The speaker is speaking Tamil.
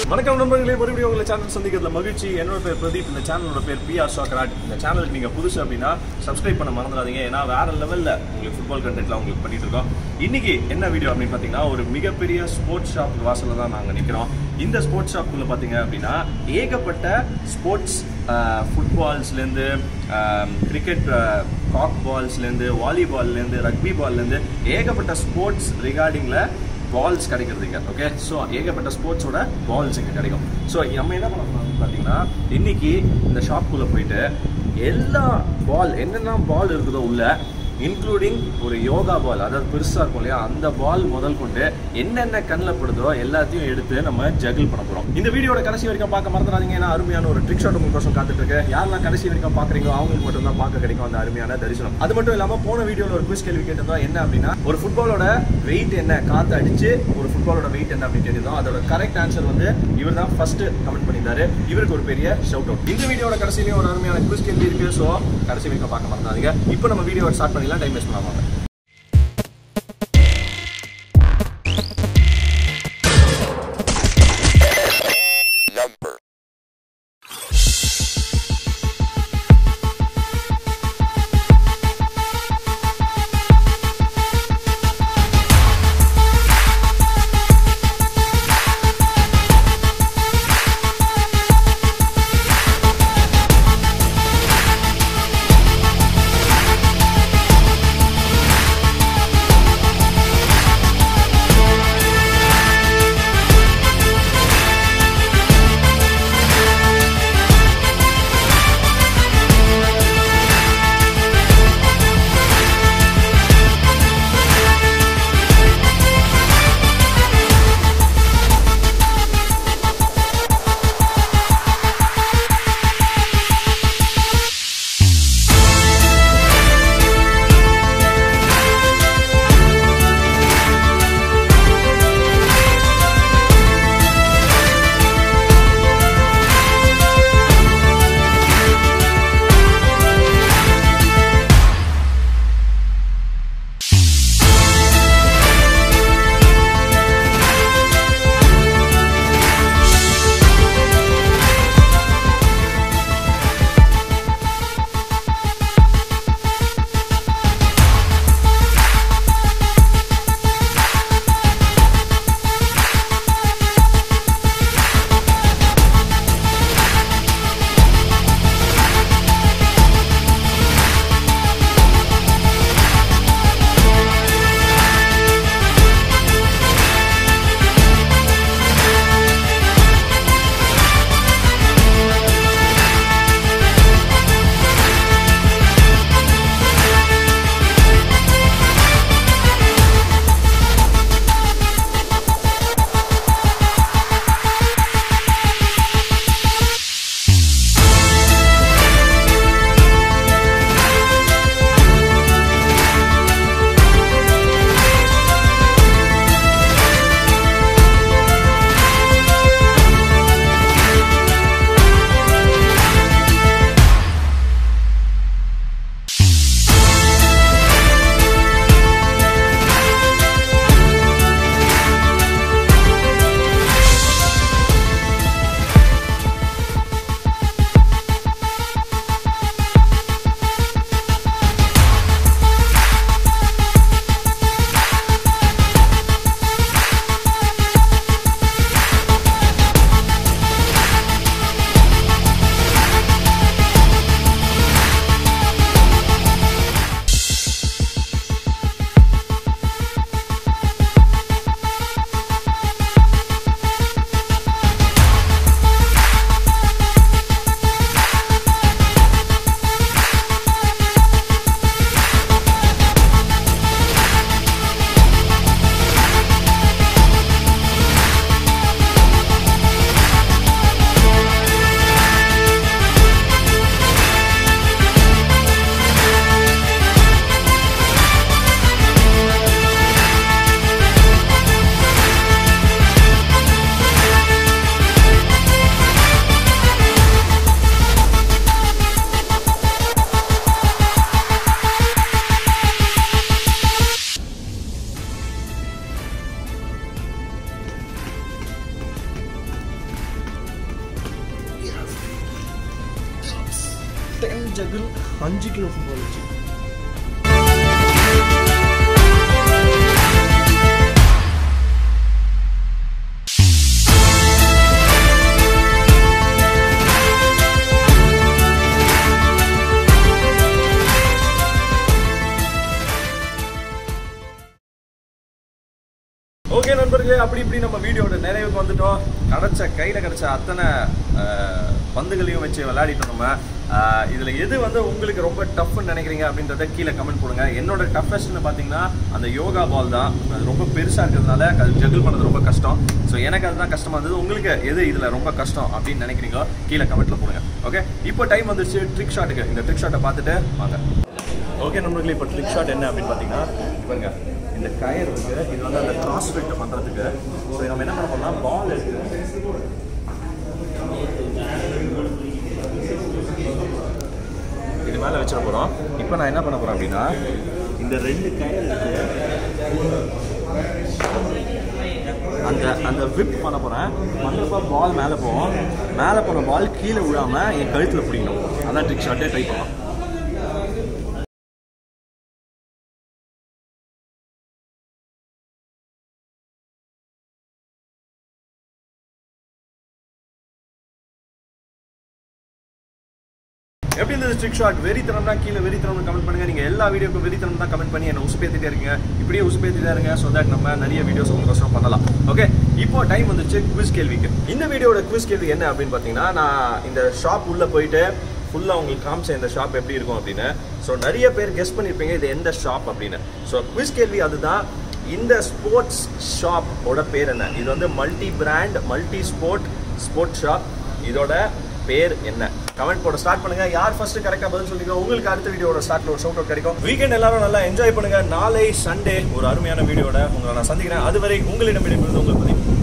வணக்கம் நண்பர்களே மறுபடியும் உங்களை சேனல் சந்திக்கிறதுல மகிழ்ச்சி என்னோட பேர் பிரதீப் இந்த சேனலோட பேர் பி ஆர் ஷாக்கராட் இந்த சேனலுக்கு நீங்க புதுசு அப்படின்னா சப்ஸ்கிரைப் பண்ண மறந்துடாதீங்க ஏன்னா வேற லெவல்ல உங்களுக்கு ஃபுட்பால் கண்டென்ட்லாம் உங்களுக்கு பண்ணிட்டு இருக்கோம் இன்னைக்கு என்ன வீடியோ அப்படின்னு பார்த்தீங்கன்னா ஒரு மிகப்பெரிய ஸ்போர்ட்ஸ் ஷாப் வாசல்ல தான் நாங்கள் நிற்கிறோம் இந்த ஸ்போர்ட்ஸ் ஷாப்புக்குள்ள பார்த்தீங்க அப்படின்னா ஏகப்பட்ட ஸ்போர்ட்ஸ் ஃபுட்பால்ஸ்லேருந்து கிரிக்கெட் காக் பால்ஸ்லேருந்து வாலிபால்லேருந்து ரக்பி பால்லேருந்து ஏகப்பட்ட ஸ்போர்ட்ஸ் ரிகார்டிங்கில் பால்ஸ் கிடைக்கிறதுங்க ஓகே ஸோ ஏகப்பட்ட ஸ்போர்ட்ஸோட பால்ஸ் இங்கே கிடைக்கும் ஸோ நம்ம என்ன பண்ண போறோம்னு பார்த்தீங்கன்னா இன்னைக்கு இந்த ஷாப்புக்குள்ளே போயிட்டு எல்லா பால் என்னென்ன பால் இருக்குதோ உள்ள இன்க்ளூடிங் ஒரு யோகா பால் அதாவது பெருசாக இருக்கும் இல்லையா அந்த பால் முதல் கொண்டு என்னென்ன கண்ணில் படுதோ எல்லாத்தையும் எடுத்து நம்ம ஜகிள் பண்ண போகிறோம் இந்த வீடியோட கடைசி வரைக்கும் பார்க்க மறந்துடாதீங்க ஏன்னா அருமையான ஒரு ட்ரிக் ஷாட் உங்களுக்கோசம் காத்துட்டு இருக்கு யாரெல்லாம் கடைசி வரைக்கும் பார்க்குறீங்களோ அவங்களுக்கு மட்டும் தான் பார்க்க கிடைக்கும் அந்த அருமையான தரிசனம் அது மட்டும் இல்லாமல் போன வீடியோவில் ஒரு குவிஸ் கேள்வி கேட்டதோ என்ன அப்படின்னா ஒரு ஃபுட்பாலோட வெயிட் என்ன காற்று அடிச்சு ஒரு ஃபுட்பாலோட வெயிட் என்ன அப்படின்னு கேட்டதோ அதோட கரெக்ட் ஆன்சர் வந்து இவர் தான் ஃபர்ஸ்ட் கமெண்ட் பண்ணியிருந்தாரு இவருக்கு ஒரு பெரிய ஷவுட் அவுட் இந்த வீடியோட கடைசியிலேயும் ஒரு அருமையான குவிஸ் கேள்வி இருக்கு ஸோ கடைசி வரைக்கும் பார்க்க மறந்துடாதீங்க இப்போ நம்ம வீடியோ ஸ்டார்ட் பண்ணிடலாம் டைம் வேஸ்ட் பண்ணாமல் number Number ஜகுல் அஞ்சு கிலோ ஃபுட்பால் வச்சு ஓகே நண்பர்களே அப்படி இப்படி நம்ம வீடியோட நிறைவுக்கு வந்துட்டோம் கிடைச்ச கையில் கிடைச்ச அத்தனை அஹ், பந்துகளையும் வச்சு விளையாடிட்டோம் நம்ம அஹ், இதுல எது வந்து உங்களுக்கு ரொம்ப டஃப்னு நினைக்கிறீங்க அப்படின்றத கீழே கமெண்ட் போடுங்க என்னோட டஃபஸ்ட்னு பார்த்தீங்கன்னா அந்த யோகா பால் தான் அது ரொம்ப பெருசா இருக்கிறதுனால அது ஜகிள் பண்ணது ரொம்ப கஷ்டம் ஸோ எனக்கு அதுதான் கஷ்டமா இருந்தது உங்களுக்கு எது இதுல ரொம்ப கஷ்டம் அப்படின்னு நினைக்கிறீங்களோ கீழே கமெண்ட்ல போடுங்க ஓகே இப்போ டைம் வந்துருச்சு ட்ரிக் ஷாட்டுக்கு இந்த ட்ரிக் ஷாட்டை பார்த்துட்டு வாங்க ஓகே நண்பர்களே இப்போ ட்ரிக் ஷாட் என்ன அப்படின்னு பார்த்தீங்கன்னா பாருங்க இந்த கயர் இருக்கு இது வந்து அந்த கிராஸ் ஃபிட் பண்ணுறதுக்கு ஸோ நம்ம என்ன பண்ண போறோம்னா பால் இருக்கு இது மேலே வச்சிட போகிறோம் இப்போ நான் என்ன பண்ண போகிறேன் அப்படின்னா இந்த ரெண்டு கயர் இருக்கு அந்த அந்த விப் பண்ண போகிறேன் பண்ணுறப்ப பால் மேலே போகும் மேலே போன பால் கீழே விழாம என் கழுத்தில் பிடிக்கணும் அதான் ட்ரிக் ஷாட்டே ட்ரை பண்ணலாம் எப்படி இருந்தது ஸ்ட்ரிக் ஷாட் வெறித்தனம்னா கீழே வெறித்தனம் கமெண்ட் பண்ணுங்க நீங்க எல்லா வீடியோக்கும் வெறித்தனம் தான் கமெண்ட் பண்ணி என்ன உசுப்பேத்திட்டே இருக்கீங்க இப்படியே உசுப்பேத்திட்டே இருங்க ஸோ தட் நம்ம நிறைய வீடியோஸ் உங்களுக்கோசரம் பண்ணலாம் ஓகே இப்போ டைம் வந்துச்சு குவிஸ் கேள்விக்கு இந்த வீடியோட குவிஸ் கேள்வி என்ன அப்படின்னு பார்த்தீங்கன்னா நான் இந்த ஷாப் உள்ள போயிட்டு ஃபுல்லாக உங்களுக்கு காமிச்சேன் இந்த ஷாப் எப்படி இருக்கும் அப்படின்னு ஸோ நிறைய பேர் கெஸ் பண்ணியிருப்பீங்க இது எந்த ஷாப் அப்படின்னு ஸோ குவிஸ் கேள்வி அதுதான் இந்த ஸ்போர்ட்ஸ் ஷாப் ஓட பேர் என்ன இது வந்து multi brand multi sport sports shop இதோட பேர் என்ன கமெண்ட் போட ஸ்டார்ட் பண்ணுங்க யார் ஃபர்ஸ்ட் கரெக்டா பதில் சொல்றீங்க உங்களுக்கு அடுத்த வீடியோட ஸ்டார்ட்ல ஒரு ஷவுட் அவுட் கிடைக்கும் வீக்கெண்ட் எல்லாரும் நல்லா என்ஜாய் பண்ணுங்க நாளை சண்டே ஒரு அருமையான வீடியோட உங்களை நான் சந்திக்கிறேன் அதுவரை உங்களிடம் விடைபெறுவது உங்கள் பதிவு